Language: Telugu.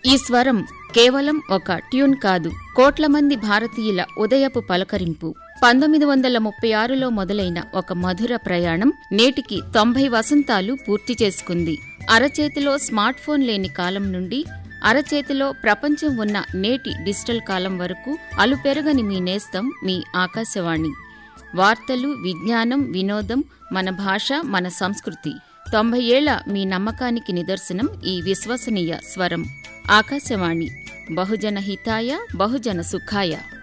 ఈ స్వరం కేవలం ఒక ట్యూన్ కాదు కోట్ల మంది భారతీయుల ఉదయపు పలకరింపు పంతొమ్మిది వందల ముప్పై ఆరులో మొదలైన ఒక మధుర ప్రయాణం నేటికి తొంభై వసంతాలు పూర్తి చేసుకుంది అరచేతిలో స్మార్ట్ ఫోన్ లేని కాలం నుండి అరచేతిలో ప్రపంచం ఉన్న నేటి డిజిటల్ కాలం వరకు అలుపెరగని మీ నేస్తం మీ ఆకాశవాణి వార్తలు విజ్ఞానం వినోదం మన భాష మన సంస్కృతి తొంభై ఏళ్ల మీ నమ్మకానికి నిదర్శనం ఈ విశ్వసనీయ స్వరం ఆకాశవాణి బహుజన హితాయ బహుజన సుఖాయ